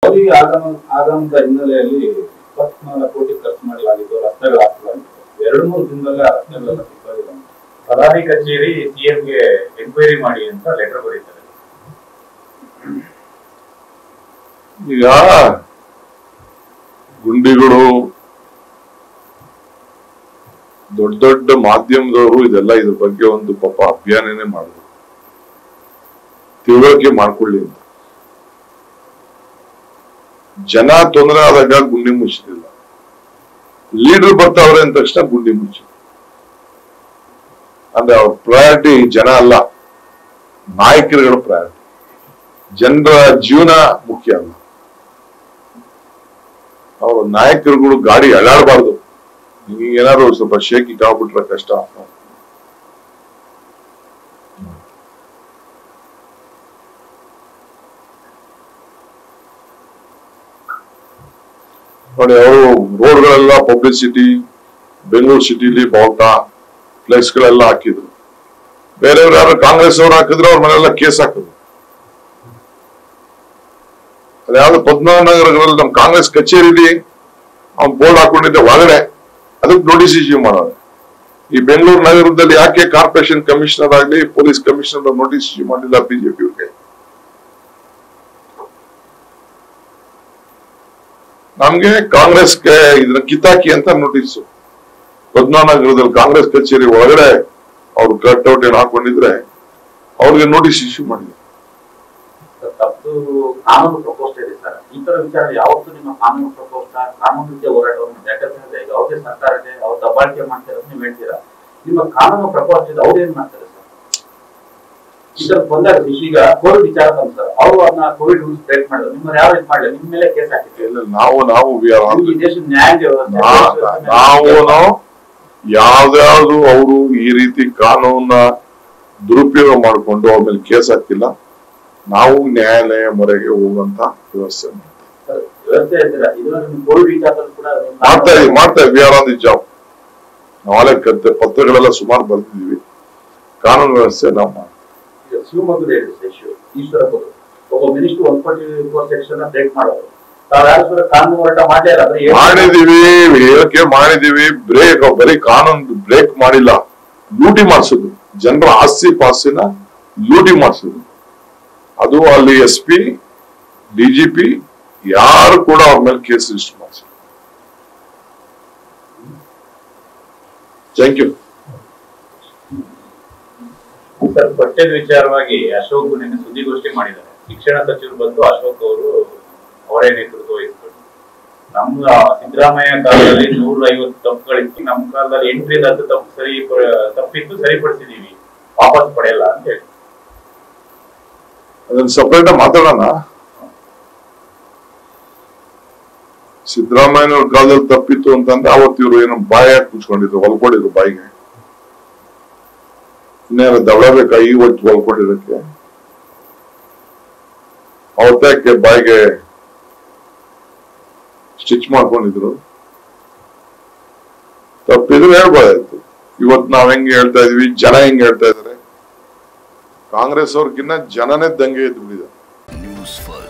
ಮೋದಿ ಆಗಮ ಆಗಮನದ ಹಿನ್ನೆಲೆಯಲ್ಲಿ ಇಪ್ಪತ್ನಾಲ್ಕು ಕೋಟಿ ಖರ್ಚು ಮಾಡಲಾಗಿತ್ತು ರಸ್ತೆಗಳು ಹಾಕಲಾಗಿತ್ತು ಎರಡು ಮೂರು ದಿನದಲ್ಲೇ ಆ ರಸ್ತೆಗಳೆಲ್ಲ ಸಿಕ್ಕೋದಿಲ್ಲ ಪ್ರಧಾನಿ ಕಚೇರಿ ಸಿಎಂಗೆ ಎಂಕ್ವೈರಿ ಮಾಡಿ ಅಂತ ಲೆಟರ್ ಬರೀತಾರೆ ಈಗ ಗುಂಡಿಗಳು ದೊಡ್ಡ ದೊಡ್ಡ ಮಾಧ್ಯಮದವರು ಇದೆಲ್ಲ ಇದ್ರ ಬಗ್ಗೆ ಒಂದು ಪಾಪ ಅಭಿಯಾನನೇ ಮಾಡಿದ್ರು ತಿಳುವಳಿಕೆ ಮಾಡ್ಕೊಳ್ಳಿ ಅಂತ ಜನ ತೊಂದರೆ ಆದಾಗ ಗುಂಡಿ ಮುಚ್ಚಿದಿಲ್ಲ ಲೀಡರ್ ಬರ್ತಾವ್ರೆ ಅಂದ ತಕ್ಷಣ ಗುಂಡಿ ಮುಚ್ಚಿ ಅಂದ್ರೆ ಅವ್ರ ಪ್ರಯಾರಿಟಿ ಜನ ಅಲ್ಲ ನಾಯಕರುಗಳ ಪ್ರಯಾರಿಟಿ ಜನರ ಜೀವನ ಮುಖ್ಯ ಅಲ್ಲ ಅವ್ರ ನಾಯಕರುಗಳು ಗಾಡಿ ಅಳ್ಳಾಡಬಾರ್ದು ನಿಮಗೆ ಏನಾದ್ರು ಸ್ವಲ್ಪ ಶೇಕಿ ಆಗ್ಬಿಟ್ರೆ ಕಷ್ಟ ನೋಡಿ ಅವರು ರೋಡ್ಗಳೆಲ್ಲ ಪಬ್ಲಿಸಿಟಿ ಬೆಂಗಳೂರು ಸಿಟಿಲಿ ಬಾವುಟ ಫ್ಲೆಕ್ಸ್ ಗಳೆಲ್ಲ ಹಾಕಿದ್ರು ಬೇರೆಯವ್ರು ಯಾರು ಕಾಂಗ್ರೆಸ್ ಅವ್ರು ಹಾಕಿದ್ರು ಅವ್ರ ಮನೆಲ್ಲ ಕೇಸ್ ಹಾಕಿದ್ರು ಅದ್ಯಾವ್ದು ಪದ್ಮನಾಭನಗರದಲ್ಲಿ ನಮ್ ಕಾಂಗ್ರೆಸ್ ಕಚೇರಿಲಿ ಅವ್ನ್ ಬೋರ್ಡ್ ಹಾಕೊಂಡಿದ್ದೆ ಒಳಗಡೆ ಅದಕ್ಕೆ ನೋಟಿಸ್ ಇಶ್ಯೂ ಮಾಡೋದು ಈ ಬೆಂಗಳೂರು ನಗರದಲ್ಲಿ ಯಾಕೆ ಕಾರ್ಪೊರೇಷನ್ ಕಮಿಷನರ್ ಆಗ್ಲಿ ಪೊಲೀಸ್ ಕಮಿಷನರ್ ನೋಟಿಸ್ ಇಶ್ಯೂ ಮಾಡಿಲ್ಲ ಬಿಜೆಪಿ ಅವ್ರಿಗೆ ನಮ್ಗೆ ಕಾಂಗ್ರೆಸ್ಗೆ ಇದನ್ನ ಕಿತ್ತಾಕಿ ಅಂತ ನೋಟಿಸ್ ಪದ್ಮನಾಭನಗರದಲ್ಲಿ ಕಾಂಗ್ರೆಸ್ ಕಚೇರಿ ಒಳಗಡೆ ಅವ್ರು ಕಟ್ಔಟ್ ಏನ್ ಹಾಕೊಂಡಿದ್ರೆ ಅವ್ರಿಗೆ ನೋಟಿಸ್ ಇಶ್ಯೂ ಮಾಡಿಲ್ಲ ತಪ್ಪು ಕಾನೂನು ಪ್ರಕೋಷ್ಠ ಇದೆ ಸರ್ ಈ ತರ ವಿಚಾರ ಯಾವತ್ತೂ ನಿಮ್ಮ ಕಾನೂನು ಪ್ರಕೋಷ್ಠ ಕಾನೂನು ರೀತಿಯ ಹೋರಾಟವನ್ನು ಯಾಕಂದ್ರೆ ಈಗ ಯಾವುದೇ ಸರ್ಕಾರ ಇದೆ ಅವ್ರು ದಬ್ಬಾಳಿಕೆ ಮಾಡ್ತಾರೆ ಅಂತ ನೀವು ಹೇಳ್ತೀರಾ ನಿಮ್ಮ ಕಾನೂನು ಪ್ರಕೋಷ್ಠ ಇದೆ ಅವ್ರು ಏನ್ ಮಾಡ್ತಾರೆ ಸರ್ ಈ ತರ ಬಂದಾಗ ಈಗ ಕೋವಿಡ್ ವಿಚಾರ ಬಂತು ಸರ್ ಅವರು ಅದನ್ನ ಕೋವಿಡ್ ರೂಲ್ಸ್ ಬ್ರೇಕ್ ಮಾಡಿದ್ರು ನಿಮ್ಮ ಯಾವ ಇದು ಮಾಡಲಿ ನಿಮ್ಮ ಮೇಲೆ ಕೇಸ್ ಹಾಕಿದ್ರು ಇಲ್ಲ, ನಾವು ನಾವು we are all- ಈ ದೇಶದ ನ್ಯಾಯ ವ್ಯವಸ್ಥೆ ನಾ- ನಾವುನು ಯಾವ್ದಾವ್ದು ಅವರು ಈ ರೀತಿ ಕಾನೂನ ದುರುಪಯೋಗ ಮಾಡಿಕೊಂಡು ಅವ್ರ ಮೇಲೆ ಕೇಸ್ ಹಾಕಿಲ್ಲ ನಾವು ನ್ಯಾಯಾಲಯ ಮೊರೆಗೆ ಹೋಗುವಂತ ವ್ಯವಸ್ಥೆ ಮಾಡ್ತೀವಿ. ವ್ಯವಸ್ಥೆ ಇದ್ದೀರಾ ಇದನ್ನ ನಿಮ್ಮ ಕೋವಿಡ್ ವಿಚಾರದಲ್ಲಿ ಕೂಡ ನೀವು ಮಾಡ್ತಾ ಇದೀವಿ ಮಾಡ್ತಾ we are on the job ನಾಳೆ ಕತ್ತೆ ಪತ್ರಗಳೆಲ್ಲ ಸುಮಾರು ಬರ್ತಿದೀವಿ ಕಾನೂನು ವ್ಯವಸ್ಥೆ ನಾವು ಮಾಡ್ತೀವಿ. ಈಗ ಶಿವಮೊಗ್ಗದ ಇಶ್ಯೂ ಈಶ್ವರಪ್ಪದು ಒಬ್ಬ minister one forty four section break ಮಾಡೋದು ತಾವ್ ಯಾರು ಕೂಡ ಕಾನೂನು ಹೋರಾಟ ಮಾಡೇ ಇಲ್ಲ ಅಂದ್ರೆ ಏನು- ಮಾಡಿದೀವಿ ಹೇಳಿಕೆ ಮಾಡಿದೀವಿ ಬ್ರೇಕ್ ಬರೀ ಕಾನೂನು ಬ್ರೇಕ್ ಮಾಡಿಲ್ಲ ಲೂಟಿ ಮಾಡಿಸೋದು ಜನರ ಆಸ್ತಿ ಪಾಸ್ತಿನ ಲೂಟಿ ಮಾಡಿಸೋದು ಅದು ಅಲ್ಲಿ ಎಸ್ ಪಿ ಡಿಜಿಪಿ ಯಾರು ಕೂಡ ಅವ್ರ ಮೇಲೆ ಕೇಸ್ ರಿಜಿಸ್ಟರ್ ಮಾಡಿಸಿಲ್ಲ ಥ್ಯಾಂಕ್ ಯು ಸರ್ ಪಠ್ಯದ ವಿಚಾರವಾಗಿ ಅಶೋಕ್ ನಿನ್ನೆ ಸುದ್ದಿಗೋಷ್ಠಿ ಮಾಡಿದ್ದಾರೆ ಶಿಕ್ಷಣ ಸಚಿವರು ಬಂದು ಅಶೋಕ್ ಅವರು ಅವರೇ ನೇತೃತ್ವ ವಹಿಸ್ಕೊಂಡು ನಮ್ಮ ಸಿದ್ದರಾಮಯ್ಯ ಕಾಲದಲ್ಲಿ ನೂರ ಐವತ್ತು ತಪ್ಪುಗಳಿತ್ತು ನಮ್ಮ ಕಾಲದಲ್ಲಿ ಎಂಟರಿಂದ ಹತ್ತು ತಪ್ಪು ಸರಿ ತಪ್ಪಿತ್ತು ಸರಿಪಡಿಸಿದೀವಿ ವಾಪಸ್ ಪಡೆಯಲ್ಲ ಅಂತ ಹೇಳಿ ಅದನ್ನ ಸಪರೇಟ್ ಮಾತಾಡೋಣ ಸಿದ್ದರಾಮಯ್ಯನವ್ರ ಕಾಲದಲ್ಲಿ ತಪ್ಪಿತ್ತು ಅಂತಂದ್ರೆ ಅವತ್ತು ಇವರು ಏನೋ ಬಾಯಿ ಹಾಕಿ ಕುಚ್ಕೊಂಡಿದ್ರು ಹೊಲ್ಕೊಂಡಿದ್ರು ಬಾಯಿಗೆ ಇನ್ನೇನು ದವಳ ಬೇಕಾ ಈ ಹೊತ್ತು ಹೊಲ್ಕೊಂಡಿರಕ್ಕೆ ಅವತ್ತಕ್ಕೆ ಬಾಯಿಗೆ ಸ್ಟಿಚ್ ಮಾಡ್ಕೊಂಡಿದ್ರು ತಪ್ಪಿದ್ರು ಹೇಳ್ಬೋದಾಯ್ತು ಇವತ್ತು ನಾವ್ ಹೆಂಗ್ ಹೇಳ್ತಾ ಇದೀವಿ ಜನ ಹೆಂಗ್ ಹೇಳ್ತಾ ಇದಾರೆ ಕಾಂಗ್ರೆಸ್ ಅವ್ರಿಗಿನ್ನ ಜನನೇ ದಂಗೆ ಎದ್ದು ಬಿಟ್ಟಿದ್ದಾರೆ ನ್ಯೂಸ್ ಫಸ್ಟ್